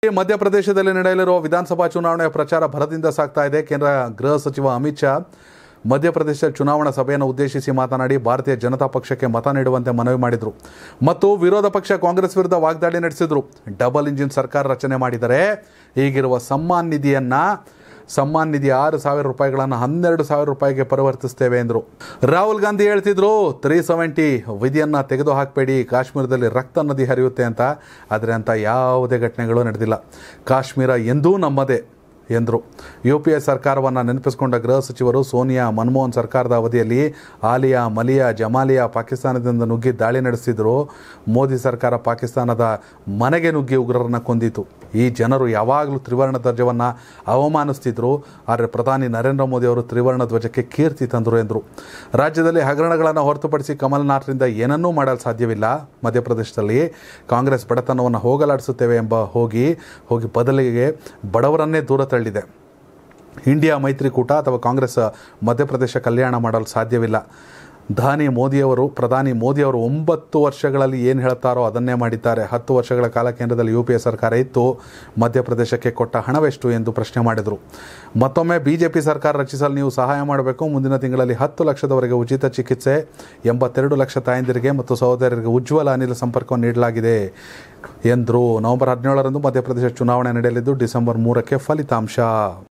ಮಧ್ಯಪ್ರದೇಶದಲ್ಲಿ ನಡೆಯಲಿರುವ ವಿಧಾನಸಭಾ ಚುನಾವಣೆಯ ಪ್ರಚಾರ ಭರದಿಂದ ಸಾಗ್ತಾ ಇದೆ ಕೇಂದ್ರ ಗೃಹ ಸಚಿವ ಅಮಿತ್ ಶಾ ಮಧ್ಯಪ್ರದೇಶ ಚುನಾವಣಾ ಸಭೆಯನ್ನು ಉದ್ದೇಶಿಸಿ ಮಾತನಾಡಿ ಭಾರತೀಯ ಜನತಾ ಪಕ್ಷಕ್ಕೆ ಮತ ನೀಡುವಂತೆ ಮನವಿ ಮಾಡಿದರು ಮತ್ತು ವಿರೋಧ ಪಕ್ಷ ಕಾಂಗ್ರೆಸ್ ವಿರುದ್ಧ ವಾಗ್ದಾಳಿ ನಡೆಸಿದರು ಡಬಲ್ ಇಂಜಿನ್ ಸರ್ಕಾರ ರಚನೆ ಮಾಡಿದರೆ ಈಗಿರುವ ಸಮ್ಮಾನ್ ನಿಧಿಯನ್ನು ಸಮ್ಮಾನ್ ನಿಧಿ ಆರು ಸಾವಿರ ರೂಪಾಯಿಗಳನ್ನು ಹನ್ನೆರಡು ಸಾವಿರ ರೂಪಾಯಿಗೆ ಪರಿವರ್ತಿಸ್ತೇವೆ ಎಂದರು ರಾಹುಲ್ ಗಾಂಧಿ ಹೇಳ್ತಿದ್ರು ತ್ರೀ ಸೆವೆಂಟಿ ವಿಧಿಯನ್ನು ತೆಗೆದು ಹಾಕಬೇಡಿ ಕಾಶ್ಮೀರದಲ್ಲಿ ರಕ್ತ ನದಿ ಹರಿಯುತ್ತೆ ಅಂತ ಆದರೆ ಅಂತ ಯಾವುದೇ ಘಟನೆಗಳು ನಡೆದಿಲ್ಲ ಕಾಶ್ಮೀರ ಎಂದೂ ನಮ್ಮದೇ ಎಂದರು ಯು ಪಿ ಎ ಸರ್ಕಾರವನ್ನು ನೆನಪಿಸಿಕೊಂಡ ಗೃಹ ಸಚಿವರು ಸೋನಿಯಾ ಮನಮೋಹನ್ ಸರ್ಕಾರದ ಅವಧಿಯಲ್ಲಿ ಆಲಿಯಾ ಮಲಿಯಾ ಜಮಾಲಿಯಾ ಪಾಕಿಸ್ತಾನದಿಂದ ನುಗ್ಗಿ ದಾಳಿ ನಡೆಸಿದ್ರು ಮೋದಿ ಸರ್ಕಾರ ಪಾಕಿಸ್ತಾನದ ಮನೆಗೆ ನುಗ್ಗಿ ಉಗ್ರರನ್ನು ಕೊಂದಿತು ಈ ಜನರು ಯಾವಾಗಲೂ ತ್ರಿವರ್ಣ ಧ್ವಜವನ್ನು ಅವಮಾನಿಸ್ತಿದ್ರು ಆದರೆ ಪ್ರಧಾನಿ ನರೇಂದ್ರ ಮೋದಿ ಅವರು ತ್ರಿವರ್ಣ ಧ್ವಜಕ್ಕೆ ಕೀರ್ತಿ ತಂದರು ಎಂದರು ರಾಜ್ಯದಲ್ಲಿ ಹಗರಣಗಳನ್ನು ಹೊರತುಪಡಿಸಿ ಕಮಲ್ನಾಥ್ರಿಂದ ಏನನ್ನೂ ಮಾಡಲು ಸಾಧ್ಯವಿಲ್ಲ ಮಧ್ಯಪ್ರದೇಶದಲ್ಲಿ ಕಾಂಗ್ರೆಸ್ ಬಡತನವನ್ನು ಹೋಗಲಾಡಿಸುತ್ತೇವೆ ಎಂಬ ಹೋಗಿ ಹೋಗಿ ಬದಲಿಗೆ ಬಡವರನ್ನೇ ದೂರ ತಳ್ಳಿದೆ ಇಂಡಿಯಾ ಮೈತ್ರಿಕೂಟ ಅಥವಾ ಕಾಂಗ್ರೆಸ್ ಮಧ್ಯಪ್ರದೇಶ ಕಲ್ಯಾಣ ಮಾಡಲು ಸಾಧ್ಯವಿಲ್ಲ ಧಾನಿ ಮೋದಿಯವರು ಪ್ರಧಾನಿ ಮೋದಿಯವರು ಒಂಬತ್ತು ವರ್ಷಗಳಲ್ಲಿ ಏನು ಹೇಳ್ತಾರೋ ಅದನ್ನೇ ಮಾಡಿದ್ದಾರೆ ಹತ್ತು ವರ್ಷಗಳ ಕಾಲ ಕೇಂದ್ರದಲ್ಲಿ ಯು ಪಿ ಎ ಸರ್ಕಾರ ಇತ್ತು ಮಧ್ಯಪ್ರದೇಶಕ್ಕೆ ಕೊಟ್ಟ ಹಣವೆಷ್ಟು ಎಂದು ಪ್ರಶ್ನೆ ಮಾಡಿದರು ಮತ್ತೊಮ್ಮೆ ಬಿ ಜೆ ಪಿ ಸರ್ಕಾರ ರಚಿಸಲು ನೀವು ಸಹಾಯ ಮಾಡಬೇಕು ಮುಂದಿನ ತಿಂಗಳಲ್ಲಿ ಹತ್ತು ಲಕ್ಷದವರೆಗೆ ಉಚಿತ ಚಿಕಿತ್ಸೆ ಎಂಬತ್ತೆರಡು ಲಕ್ಷ ತಾಯಂದಿರಿಗೆ ಮತ್ತು ಸಹೋದರರಿಗೆ ಉಜ್ವಲ ಅನಿಲ ಸಂಪರ್ಕವನ್ನು ನೀಡಲಾಗಿದೆ ಎಂದರು ನವೆಂಬರ್ ಹದಿನೇಳರಂದು ಮಧ್ಯಪ್ರದೇಶ ಚುನಾವಣೆ ನಡೆಯಲಿದ್ದು ಡಿಸೆಂಬರ್ ಮೂರಕ್ಕೆ ಫಲಿತಾಂಶ